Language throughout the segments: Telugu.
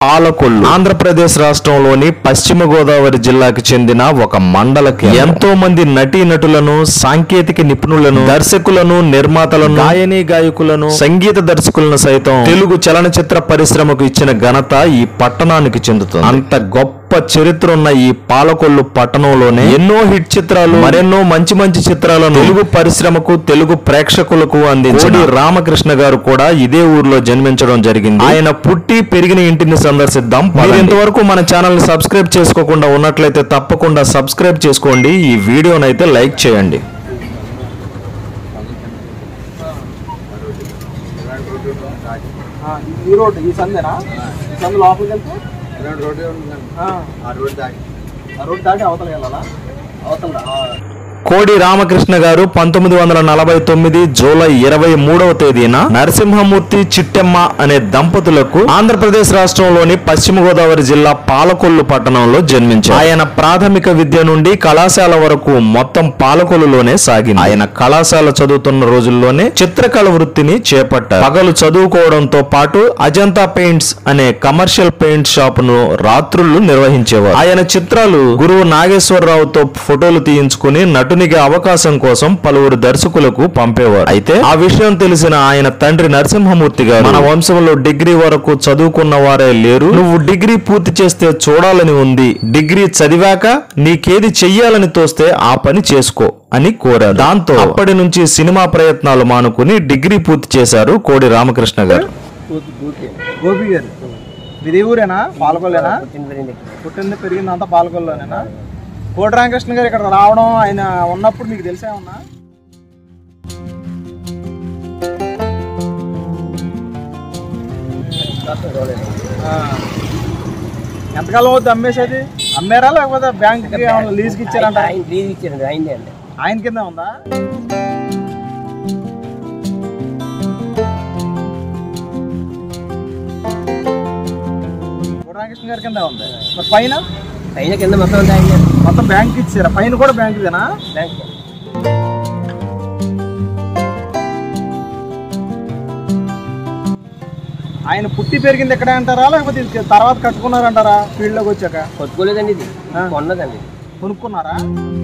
పాలకొల్లు ఆంధ్రప్రదేశ్ రాష్ట్రంలోని పశ్చిమ గోదావరి జిల్లాకి చెందిన ఒక మండల కేంద్రం. ఎంతో మంది నటీనటులను సాంకేతిక నిపుణులను దర్శకులను నిర్మాతలను గాయని గాయకులను సంగీత దర్శకులను సైతం తెలుగు చలనచిత్ర పరిశ్రమకు ఇచ్చిన ఘనత ఈ పట్టణానికి చెందుతుంది అంత గొప్ప చరిత్ర ఉన్న ఈ పాలకొల్లు పట్టణంలోనే ఎన్నో హిట్ చిత్రాలు మరెన్నో మంచి మంచి చిత్రాలను తెలుగు పరిశ్రమకు తెలుగు ప్రేక్షకులకు అందించిన రామకృష్ణ గారు కూడా ఇదే ఊర్లో జన్మించడం జరిగింది ఆయన పుట్టి పెరిగిన ఇంటిని సందర్శిద్దాం మీరు ఇంతవరకు మన ఛానల్ ని సబ్స్క్రైబ్ చేసుకోకుండా ఉన్నట్లయితే తప్పకుండా సబ్స్క్రైబ్ చేసుకోండి ఈ వీడియోనైతే లైక్ చేయండి ఆ, ఈ రోడ్డు ఈ సందేనా ఈ సందు లోపలికి వెళ్తే రెండు రోడ్డు ఉందండి ఆ, ఆ రోడ్డు దాటి ఆ రోడ్డు దాటి అవతల వెళ్ళాలా అవతల కోడి రామకృష్ణ గారు పంతొమ్మిది వందల నలభై తొమ్మిది జూలై ఇరవై మూడవ తేదీన నరసింహమూర్తి చిట్టెమ్మ అనే దంపతులకు ఆంధ్రప్రదేశ్ రాష్ట్రంలోని పశ్చిమ గోదావరి జిల్లా పాలకొల్లు పట్టణంలో జన్మించారు ఆయన ప్రాథమిక విద్య నుండి కళాశాల వరకు మొత్తం పాలకొల్లులోనే సాగింది ఆయన కళాశాల చదువుతున్న రోజుల్లోనే చిత్రకళ వృత్తిని చేపట్టారు పగలు చదువుకోవడంతో పాటు అజంతా పెయింట్స్ అనే కమర్షియల్ పెయింట్ షాప్ ను రాత్రులు నిర్వహించేవారు ఆయన చిత్రాలు గురువు నాగేశ్వరరావుతో ఫోటోలు తీయించుకుని నటునిగా అవకాశం కోసం పలువురు దర్శకులకు పంపేవారు అయితే ఆ విషయం తెలిసిన ఆయన తండ్రి నరసింహమూర్తి గారు మన వంశంలో డిగ్రీ వరకు చదువుకున్న వారే లేరు నువ్వు డిగ్రీ పూర్తి చేస్తే చూడాలని ఉంది డిగ్రీ చదివాక నీకేది చెయ్యాలని తోస్తే ఆ పని చేసుకో అని కోరారు దాంతో అప్పటి నుంచి సినిమా ప్రయత్నాలు మానుకుని డిగ్రీ పూర్తి చేశారు కోడి రామకృష్ణ గారు గోపి గారు మీది ఏ ఊరేనా పాలకొల్లేనా పుట్టింది పెరిగింది అంతా పాలకొల్లోనేనా కోటి రామకృష్ణ గారు ఇక్కడ రావడం ఆయన ఉన్నప్పుడు మీకు తెలిసే ఉన్నా ఎంతకాలం అవుతుంది అమ్మేసేది అమ్మారా లేకపోతే బ్యాంక్ లీజ్కి ఇచ్చారంట ఆయన లీజ్ ఇచ్చారండి ఆయనే అండి ఆయన కింద ఉందా కోటి రామకృష్ణ గారి కింద ఉంది మరి పైన ఆయన కింద మొత్తం అంతా ఆయన మొత్తం బ్యాంక్ ఇచ్చారా పైన కూడా బ్యాంక్ ఇదేనా బ్యాంక్ ఆయన పుట్టి పెరిగింది ఎక్కడే అంటారా లేకపోతే ఇది తర్వాత కట్టుకున్నారంటారా ఫీల్డ్ లోకి వచ్చాక కొట్టుకోలేదండి ఇది ఆ. కొన్నదండి కొనుక్కున్నారా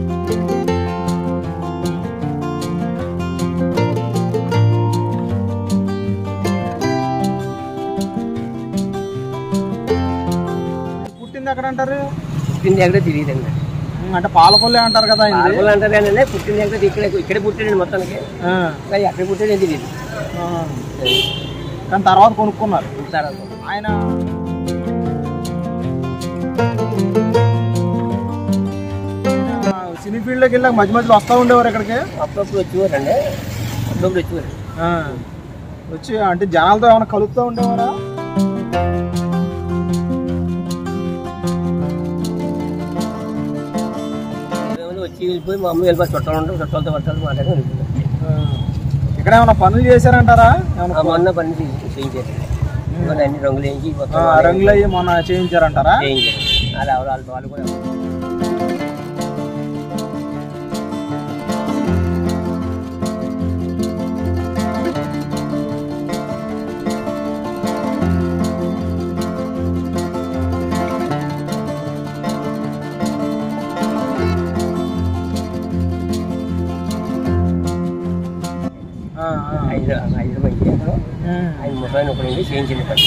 పుట్టింది ఎక్కడ అంటారు పుట్టింది ఎక్కడ తెలియదండి ఉమ్, అంటే పాలకొల్లే అంటారు కదా ఆయనది. ఆరుగులు అంటారు కానీ పుట్టింది ఎక్కడ ఇక్కడ ఇక్కడే పుట్టాడండి మొత్తానికి ఆ, కానీ ఎక్కడ పుట్టాడని తెలియదు ఆ. కానీ తర్వాత కొనుక్కున్నారు తర్వాత ఆయన ఆయన సినీ ఫీల్డ్ లోకి వెళ్ళాక మధ్య మధ్యలో వస్తూ ఉండేవారు ఇక్కడికి అప్పుడప్పుడు వచ్చేవారండి అప్పుడప్పుడు వచ్చేవారు ఆ, వచ్చి అంటే జనాలతో ఏమైనా కలుపుతూ ఉండేవారా ఏమైనా వచ్చి వెళ్ళిపోయి మా అమ్మ వెళ్ళిపోయి చుట్టాలు ఉంటాం చుట్టాలతో పట్టాలి మాట్లాడి వెళ్ళిపోతాం ఆ, ఇక్కడ ఏమైనా పనులు చేశారంటారా ఏమైనా ఆ మొన్న పని చేయి- చేయించారు ఇవన్నీ అన్ని రంగులు వేయించి ఆ, మొత్తం రంగులు అయ్యి మొన్న చేయించారంటారా చేయించారు వాళ్ళు ఎవరు వాళ్ళు వాళ్ళు కూడా ఆ, ఆ. ఐదు ఐదు మంది చేస్తారు ఉమ్. ఆయన ముసలాయన ఒకటి ఉండి చేయించింది పని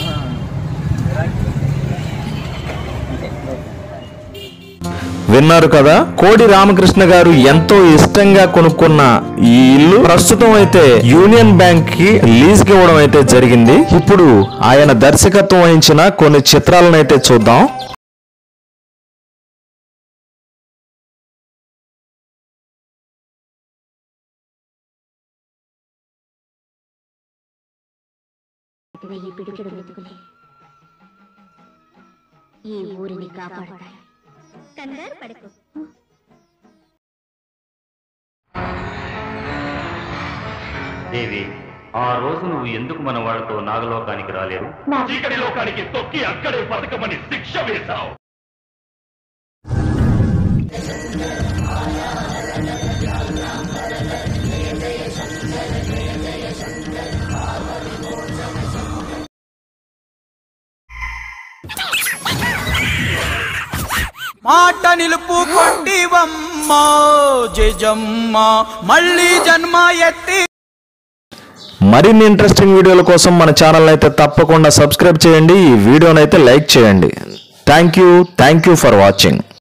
అంతే విన్నారు కదా కోడి రామకృష్ణ గారు ఎంతో ఇష్టంగా కొనుక్కున్న ఈ ఇల్లు ప్రస్తుతం అయితే యూనియన్ బ్యాంక్ కి లీజ్ కి ఇవ్వడం అయితే జరిగింది ఇప్పుడు ఆయన దర్శకత్వం వహించిన కొన్ని చిత్రాలను అయితే చూద్దాం వెయ్యి పిడికెడు వెతుకులే ఈ ఊరిని కాపాడతాయి కంగారు పడకు దేవి ఆ రోజు నువ్వు ఎందుకు మన వాళ్ళతో నాగలోకానికి రాలేదు చీకటి లోకానికి తొక్కి అక్కడే బతకమని శిక్ష వేశావు మాట నిలుపు కొట్టివమ్మ జయజమ్మ మళ్ళీ జన్మ ఎత్తి మరిన్ని ఇంట్రెస్టింగ్ వీడియోల కోసం మన ఛానల్ అయితే తప్పకుండా సబ్స్క్రైబ్ చేయండి ఈ వీడియోనైతే లైక్ చేయండి thank you thank you for watching